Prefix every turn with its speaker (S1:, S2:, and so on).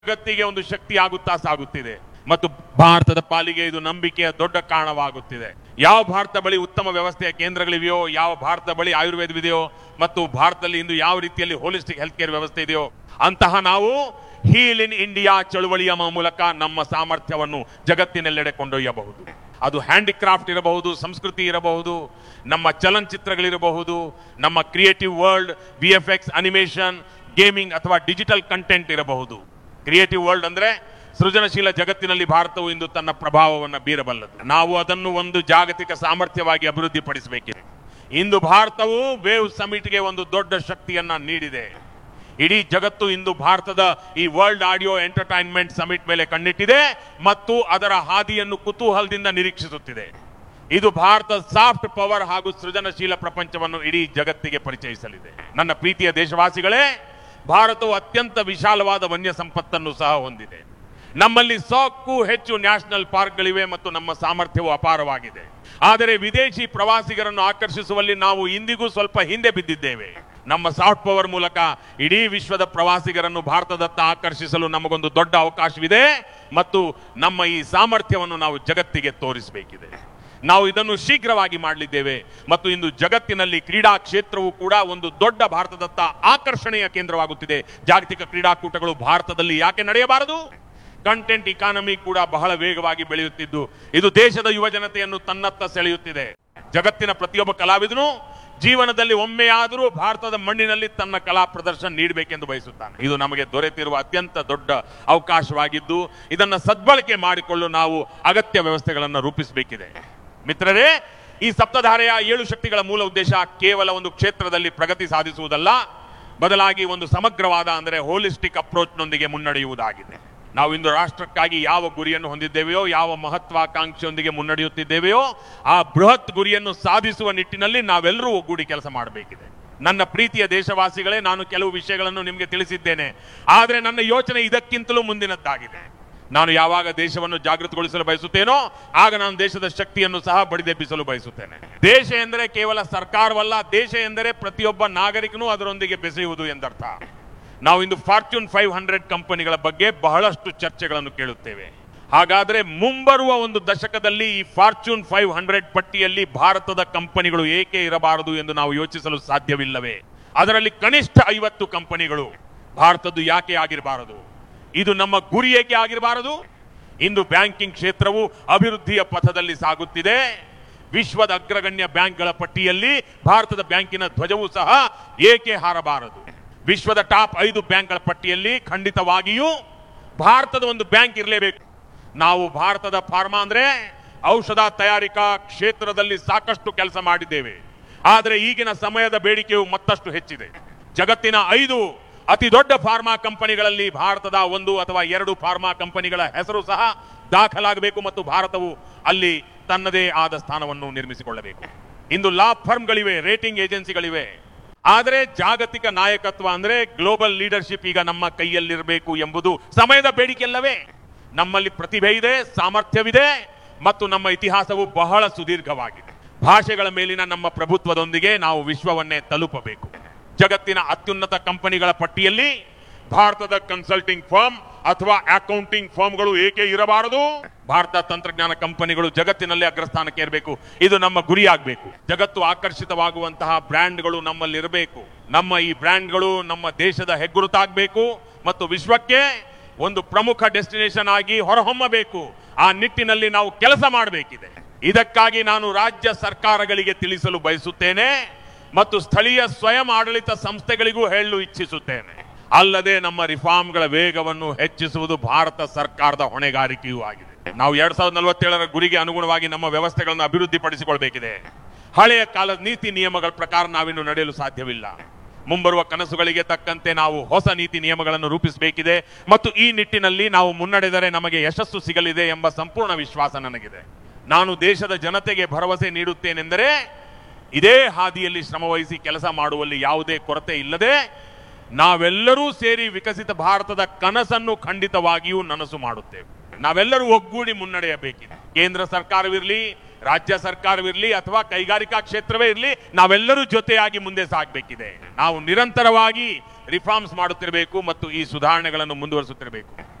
S1: ಜಗತ್ತಿಗೆ ಒಂದು ಶಕ್ತಿ ಆಗುತ್ತಾ ಸಾಗುತ್ತಿದೆ ಮತ್ತು ಭಾರತದ ಪಾಲಿಗೆ ಇದು ನಂಬಿಕೆಯ ದೊಡ್ಡ ಕಾರಣವಾಗುತ್ತಿದೆ ಯಾವ ಭಾರತ ಬಳಿ ಉತ್ತಮ ವ್ಯವಸ್ಥೆಯ ಕೇಂದ್ರಗಳಿವೆಯೋ ಯಾವ ಭಾರತ ಬಳಿ ಆಯುರ್ವೇದವಿದೆಯೋ ಮತ್ತು ಭಾರತದಲ್ಲಿ ಇಂದು ಯಾವ ರೀತಿಯಲ್ಲಿ ಹೋಲಿಸ್ಟಿಕ್ ಹೆಲ್ತ್ ಕೇರ್ ವ್ಯವಸ್ಥೆ ಇದೆಯೋ ಅಂತಹ ನಾವು ಹೀಲ್ ಇನ್ ಇಂಡಿಯಾ ಚಳುವಳಿಯ ಮೂಲಕ ನಮ್ಮ ಸಾಮರ್ಥ್ಯವನ್ನು ಜಗತ್ತಿನೆಲ್ಲೆಡೆ ಕೊಂಡೊಯ್ಯಬಹುದು ಅದು ಹ್ಯಾಂಡಿಕ್ರಾಫ್ಟ್ ಇರಬಹುದು ಸಂಸ್ಕೃತಿ ಇರಬಹುದು ನಮ್ಮ ಚಲನಚಿತ್ರಗಳಿರಬಹುದು ನಮ್ಮ creative world V F X animation gaming ಅಥವಾ ಡಿಜಿಟಲ್ ಕಂಟೆಂಟ್ ಇರಬಹುದು ಕ್ರಿಯೇಟಿವ್ ವರ್ಲ್ಡ್ ಅಂದ್ರೆ ಸೃಜನಶೀಲ ಜಗತ್ತಿನಲ್ಲಿ ಭಾರತವು ಇಂದು ತನ್ನ ಪ್ರಭಾವವನ್ನು ಬೀರಬಲ್ಲದು ನಾವು ಅದನ್ನು ಒಂದು ಜಾಗತಿಕ ಸಾಮರ್ಥ್ಯವಾಗಿ ಅಭಿವೃದ್ಧಿಪಡಿಸಬೇಕಿದೆ ಇಂದು ಭಾರತವು ವೇವ್ ಸಮಿಟ್ಗೆ ಒಂದು ದೊಡ್ಡ ಶಕ್ತಿಯನ್ನ ನೀಡಿದೆ ಇಡೀ ಜಗತ್ತು ಇಂದು ಭಾರತದ ಈ ವರ್ಲ್ಡ್ ಆಡಿಯೋ ಎಂಟರ್ಟೈನ್ಮೆಂಟ್ ಸಮಿಟ್ ಮೇಲೆ ಕಣ್ಣಿಟ್ಟಿದೆ ಮತ್ತು ಅದರ ಹಾದಿಯನ್ನು ಕುತೂಹಲದಿಂದ ನಿರೀಕ್ಷಿಸುತ್ತಿದೆ ಇದು ಭಾರತದ ಸಾಫ್ಟ್ ಪವರ್ ಹಾಗೂ ಸೃಜನಶೀಲ ಪ್ರಪಂಚವನ್ನು ಇಡೀ ಜಗತ್ತಿಗೆ ಪರಿಚಯಿಸಲಿದೆ ನನ್ನ ಪ್ರೀತಿಯ ದೇಶವಾಸಿಗಳೇ ಭಾರತವು ಅತ್ಯಂತ ವಿಶಾಲವಾದ ವನ್ಯ ಸಂಪತ್ತನ್ನು ಸಹ ಹೊಂದಿದೆ ನಮ್ಮಲ್ಲಿ ಸಾಕ್ಕೂ ಹೆಚ್ಚು ನ್ಯಾಷನಲ್ ಪಾರ್ಕ್ಗಳಿವೆ ಮತ್ತು ನಮ್ಮ ಸಾಮರ್ಥ್ಯವು ಅಪಾರವಾಗಿದೆ ಆದರೆ ವಿದೇಶಿ ಪ್ರವಾಸಿಗರನ್ನು ಆಕರ್ಷಿಸುವಲ್ಲಿ ನಾವು ಇಂದಿಗೂ ಸ್ವಲ್ಪ ಹಿಂದೆ ಬಿದ್ದಿದ್ದೇವೆ ನಮ್ಮ ಸಾಫ್ಟ್ ಪವರ್ ಮೂಲಕ ಇಡೀ ವಿಶ್ವದ ಪ್ರವಾಸಿಗರನ್ನು ಭಾರತದತ್ತ ಆಕರ್ಷಿಸಲು ನಮಗೊಂದು ದೊಡ್ಡ ಅವಕಾಶವಿದೆ ಮತ್ತು ನಮ್ಮ ಈ ಸಾಮರ್ಥ್ಯವನ್ನು ನಾವು ಜಗತ್ತಿಗೆ ತೋರಿಸಬೇಕಿದೆ ನಾವು ಇದನ್ನು ಶೀಘ್ರವಾಗಿ ಮಾಡಲಿದ್ದೇವೆ ಮತ್ತು ಇಂದು ಜಗತ್ತಿನಲ್ಲಿ ಕ್ರೀಡಾ ಕ್ಷೇತ್ರವು ಕೂಡ ಒಂದು ದೊಡ್ಡ ಭಾರತದತ್ತ ಆಕರ್ಷಣೆಯ ಕೇಂದ್ರವಾಗುತ್ತಿದೆ ಜಾಗತಿಕ ಕ್ರೀಡಾಕೂಟಗಳು ಭಾರತದಲ್ಲಿ ಯಾಕೆ ನಡೆಯಬಾರದು ಕಂಟೆಂಟ್ ಇಕಾನಮಿ ಕೂಡ ಬಹಳ ವೇಗವಾಗಿ ಬೆಳೆಯುತ್ತಿದ್ದು ಇದು ದೇಶದ ಯುವ ಜನತೆಯನ್ನು ತನ್ನತ್ತ ಸೆಳೆಯುತ್ತಿದೆ ಜಗತ್ತಿನ ಪ್ರತಿಯೊಬ್ಬ ಕಲಾವಿದನು ಜೀವನದಲ್ಲಿ ಒಮ್ಮೆಯಾದರೂ ಭಾರತದ ಮಣ್ಣಿನಲ್ಲಿ ತನ್ನ ಕಲಾ ಪ್ರದರ್ಶನ ನೀಡಬೇಕೆಂದು ಬಯಸುತ್ತಾನೆ ಇದು ನಮಗೆ ದೊರೆತಿರುವ ಅತ್ಯಂತ ದೊಡ್ಡ ಅವಕಾಶವಾಗಿದ್ದು ಇದನ್ನು ಸದ್ಬಳಕೆ ಮಾಡಿಕೊಳ್ಳಲು ನಾವು ಅಗತ್ಯ ವ್ಯವಸ್ಥೆಗಳನ್ನು ರೂಪಿಸಬೇಕಿದೆ ಮಿತ್ರರೇ ಈ ಸಪ್ತಧಾರೆಯ ಏಳು ಶಕ್ತಿಗಳ ಮೂಲ ಉದ್ದೇಶ ಕೇವಲ ಒಂದು ಕ್ಷೇತ್ರದಲ್ಲಿ ಪ್ರಗತಿ ಸಾಧಿಸುವುದಲ್ಲ ಬದಲಾಗಿ ಒಂದು ಸಮಗ್ರವಾದ ಅಂದರೆ ಹೋಲಿಸ್ಟಿಕ್ ಅಪ್ರೋಚ್ನೊಂದಿಗೆ ಮುನ್ನಡೆಯುವುದಾಗಿದೆ ನಾವು ಇಂದು ರಾಷ್ಟ್ರಕ್ಕಾಗಿ ಯಾವ ಗುರಿಯನ್ನು ಹೊಂದಿದ್ದೇವೆಯೋ ಯಾವ ಮಹತ್ವಾಕಾಂಕ್ಷೆಯೊಂದಿಗೆ ಮುನ್ನಡೆಯುತ್ತಿದ್ದೇವೆಯೋ ಆ ಬೃಹತ್ ಗುರಿಯನ್ನು ಸಾಧಿಸುವ ನಿಟ್ಟಿನಲ್ಲಿ ನಾವೆಲ್ಲರೂ ಒಗ್ಗೂಡಿ ಕೆಲಸ ಮಾಡಬೇಕಿದೆ ನನ್ನ ಪ್ರೀತಿಯ ದೇಶವಾಸಿಗಳೇ ನಾನು ಕೆಲವು ವಿಷಯಗಳನ್ನು ನಿಮಗೆ ತಿಳಿಸಿದ್ದೇನೆ ಆದರೆ ನನ್ನ ಯೋಚನೆ ಇದಕ್ಕಿಂತಲೂ ಮುಂದಿನದ್ದಾಗಿದೆ ನಾನು ಯಾವಾಗ ದೇಶವನ್ನು ಜಾಗೃತಗೊಳಿಸಲು ಬಯಸುತ್ತೇನೋ ಆಗ ನಾನು ದೇಶದ ಶಕ್ತಿಯನ್ನು ಸಹ ಬಡಿದೆಬ್ಬಿಸಲು ಬಯಸುತ್ತೇನೆ ದೇಶ ಎಂದರೆ ಕೇವಲ ಸರ್ಕಾರವಲ್ಲ ದೇಶ ಎಂದರೆ ಪ್ರತಿಯೊಬ್ಬ ನಾಗರಿಕನೂ ಅದರೊಂದಿಗೆ ಬೆಸೆಯುವುದು ಎಂದರ್ಥ ನಾವು ಇಂದು ಫಾರ್ಚೂನ್ ಫೈವ್ ಹಂಡ್ರೆಡ್ ಕಂಪನಿಗಳ ಬಗ್ಗೆ ಬಹಳಷ್ಟು ಚರ್ಚೆಗಳನ್ನು ಕೇಳುತ್ತೇವೆ ಹಾಗಾದ್ರೆ ಮುಂಬರುವ ಒಂದು ದಶಕದಲ್ಲಿ ಈ ಫಾರ್ಚೂನ್ ಫೈವ್ ಹಂಡ್ರೆಡ್ ಪಟ್ಟಿಯಲ್ಲಿ ಭಾರತದ ಕಂಪನಿಗಳು ಏಕೆ ಇರಬಾರದು ಎಂದು ನಾವು ಯೋಚಿಸಲು ಸಾಧ್ಯವಿಲ್ಲವೇ ಅದರಲ್ಲಿ ಕನಿಷ್ಠ ಐವತ್ತು ಕಂಪನಿಗಳು ಭಾರತದ್ದು ಯಾಕೆ ಆಗಿರಬಾರದು ಇದು ನಮ್ಮ ಗುರಿ ಏಕೆ ಆಗಿರಬಾರದು ಇಂದು ಬ್ಯಾಂಕಿಂಗ್ ಕ್ಷೇತ್ರವು ಅಭಿವೃದ್ಧಿಯ ಪಥದಲ್ಲಿ ಸಾಗುತ್ತಿದೆ ವಿಶ್ವದ ಅಗ್ರಗಣ್ಯ ಬ್ಯಾಂಕ್ಗಳ ಪಟ್ಟಿಯಲ್ಲಿ ಭಾರತದ ಬ್ಯಾಂಕಿನ ಧ್ವಜವೂ ಸಹ ಏಕೆ ಹಾರಬಾರದು ವಿಶ್ವದ ಟಾಪ್ ಐದು ಬ್ಯಾಂಕ್ಗಳ ಪಟ್ಟಿಯಲ್ಲಿ ಖಂಡಿತವಾಗಿಯೂ ಭಾರತದ ಒಂದು ಬ್ಯಾಂಕ್ ಇರಲೇಬೇಕು ನಾವು ಭಾರತದ ಫಾರ್ಮಾ ಅಂದ್ರೆ ಔಷಧ ತಯಾರಿಕಾ ಕ್ಷೇತ್ರದಲ್ಲಿ ಸಾಕಷ್ಟು ಕೆಲಸ ಮಾಡಿದ್ದೇವೆ ಆದರೆ ಈಗಿನ ಸಮಯದ ಬೇಡಿಕೆಯು ಮತ್ತಷ್ಟು ಹೆಚ್ಚಿದೆ ಜಗತ್ತಿನ ಐದು ಅತಿ ದೊಡ್ಡ ಫಾರ್ಮಾ ಕಂಪನಿಗಳಲ್ಲಿ ಭಾರತದ ಒಂದು ಅಥವಾ ಎರಡು ಫಾರ್ಮಾ ಕಂಪನಿಗಳ ಹೆಸರು ಸಹ ದಾಖಲಾಗಬೇಕು ಮತ್ತು ಭಾರತವು ಅಲ್ಲಿ ತನ್ನದೇ ಆದ ಸ್ಥಾನವನ್ನು ನಿರ್ಮಿಸಿಕೊಳ್ಳಬೇಕು ಇಂದು ಲಾ ಫರ್ಮ್ಗಳಿವೆ ರೇಟಿಂಗ್ ಏಜೆನ್ಸಿಗಳಿವೆ ಆದರೆ ಜಾಗತಿಕ ನಾಯಕತ್ವ ಅಂದ್ರೆ ಗ್ಲೋಬಲ್ ಲೀಡರ್ಶಿಪ್ ಈಗ ನಮ್ಮ ಕೈಯಲ್ಲಿರಬೇಕು ಎಂಬುದು ಸಮಯದ ಬೇಡಿಕೆಯಲ್ಲವೇ ನಮ್ಮಲ್ಲಿ ಪ್ರತಿಭೆ ಇದೆ ಸಾಮರ್ಥ್ಯವಿದೆ ಮತ್ತು ನಮ್ಮ ಇತಿಹಾಸವು ಬಹಳ ಸುದೀರ್ಘವಾಗಿದೆ ಭಾಷೆಗಳ ಮೇಲಿನ ನಮ್ಮ ಪ್ರಭುತ್ವದೊಂದಿಗೆ ನಾವು ವಿಶ್ವವನ್ನೇ ತಲುಪಬೇಕು ಜಗತ್ತಿನ ಅತ್ಯುನ್ನತ ಕಂಪನಿಗಳ ಪಟ್ಟಿಯಲ್ಲಿ ಭಾರತದ ಕನ್ಸಲ್ಟಿಂಗ್ ಫರ್ಮ್ ಅಥವಾ ಅಕೌಂಟಿಂಗ್ ಫರ್ಮ್ಗಳು ಏಕೆ ಇರಬಾರದು ಭಾರತ ತಂತ್ರಜ್ಞಾನ ಕಂಪನಿಗಳು ಜಗತ್ತಿನಲ್ಲಿ ಅಗ್ರಸ್ಥಾನಕ್ಕೆ ಇರಬೇಕು ಇದು ನಮ್ಮ ಗುರಿಯಾಗಬೇಕು ಜಗತ್ತು ಆಕರ್ಷಿತವಾಗುವಂತಹ ಬ್ರ್ಯಾಂಡ್ಗಳು ನಮ್ಮಲ್ಲಿ ಇರಬೇಕು ನಮ್ಮ ಈ ಬ್ರ್ಯಾಂಡ್ಗಳು ನಮ್ಮ ದೇಶದ ಹೆಗ್ಗುರುತಾಗಬೇಕು ಮತ್ತು ವಿಶ್ವಕ್ಕೆ ಒಂದು ಪ್ರಮುಖ ಡೆಸ್ಟಿನೇಷನ್ ಆಗಿ ಹೊರಹೊಮ್ಮಬೇಕು ಆ ನಿಟ್ಟಿನಲ್ಲಿ ನಾವು ಕೆಲಸ ಮಾಡಬೇಕಿದೆ ಇದಕ್ಕಾಗಿ ನಾನು ರಾಜ್ಯ ಸರ್ಕಾರಗಳಿಗೆ ತಿಳಿಸಲು ಬಯಸುತ್ತೇನೆ ಮತ್ತು ಸ್ಥಳೀಯ ಸ್ವಯಂ ಆಡಳಿತ ಸಂಸ್ಥೆಗಳಿಗೂ ಹೇಳಲು ಇಚ್ಛಿಸುತ್ತೇನೆ ಅಲ್ಲದೆ ನಮ್ಮ ರಿಫಾರ್ಮ್ಗಳ ವೇಗವನ್ನು ಹೆಚ್ಚಿಸುವುದು ಭಾರತ ಸರ್ಕಾರದ ಹೊಣೆಗಾರಿಕೆಯೂ ಆಗಿದೆ ನಾವು ಎರಡ್ ಸಾವಿರದ ನಲವತ್ತೇಳರ ಗುರಿಗೆ ಅನುಗುಣವಾಗಿ ನಮ್ಮ ವ್ಯವಸ್ಥೆಗಳನ್ನು ಅಭಿವೃದ್ಧಿಪಡಿಸಿಕೊಳ್ಬೇಕಿದೆ ಹಳೆಯ ಕಾಲದ ನೀತಿ ನಿಯಮಗಳ ಪ್ರಕಾರ ನಾವಿನ್ನು ನಡೆಯಲು ಸಾಧ್ಯವಿಲ್ಲ ಮುಂಬರುವ ಕನಸುಗಳಿಗೆ ತಕ್ಕಂತೆ ನಾವು ಹೊಸ ನೀತಿ ನಿಯಮಗಳನ್ನು ರೂಪಿಸಬೇಕಿದೆ ಮತ್ತು ಈ ನಿಟ್ಟಿನಲ್ಲಿ ನಾವು ಮುನ್ನಡೆದರೆ ನಮಗೆ ಯಶಸ್ಸು ಸಿಗಲಿದೆ ಎಂಬ ಸಂಪೂರ್ಣ ವಿಶ್ವಾಸ ನನಗಿದೆ ನಾನು ದೇಶದ ಜನತೆಗೆ ಭರವಸೆ ನೀಡುತ್ತೇನೆಂದರೆ ಇದೇ ಹಾದಿಯಲ್ಲಿ ಶ್ರಮವಹಿಸಿ ಕೆಲಸ ಮಾಡುವಲ್ಲಿ ಯಾವುದೇ ಕೊರತೆ ಇಲ್ಲದೆ ನಾವೆಲ್ಲರೂ ಸೇರಿ ವಿಕಸಿತ ಭಾರತದ ಕನಸನ್ನು ಖಂಡಿತವಾಗಿಯೂ ನನಸು ಮಾಡುತ್ತೇವೆ ನಾವೆಲ್ಲರೂ ಒಗ್ಗೂಡಿ ಮುನ್ನಡೆಯಬೇಕಿದೆ ಕೇಂದ್ರ ಸರ್ಕಾರವಿರಲಿ ರಾಜ್ಯ ಸರ್ಕಾರವಿರಲಿ ಅಥವಾ ಕೈಗಾರಿಕಾ ಕ್ಷೇತ್ರವೇ ಇರಲಿ ನಾವೆಲ್ಲರೂ ಜೊತೆಯಾಗಿ ಮುಂದೆ ಸಾಗಬೇಕಿದೆ ನಾವು ನಿರಂತರವಾಗಿ ರಿಫಾರ್ಮ್ಸ್ ಮಾಡುತ್ತಿರಬೇಕು ಮತ್ತು ಈ ಸುಧಾರಣೆಗಳನ್ನು ಮುಂದುವರಿಸುತ್ತಿರಬೇಕು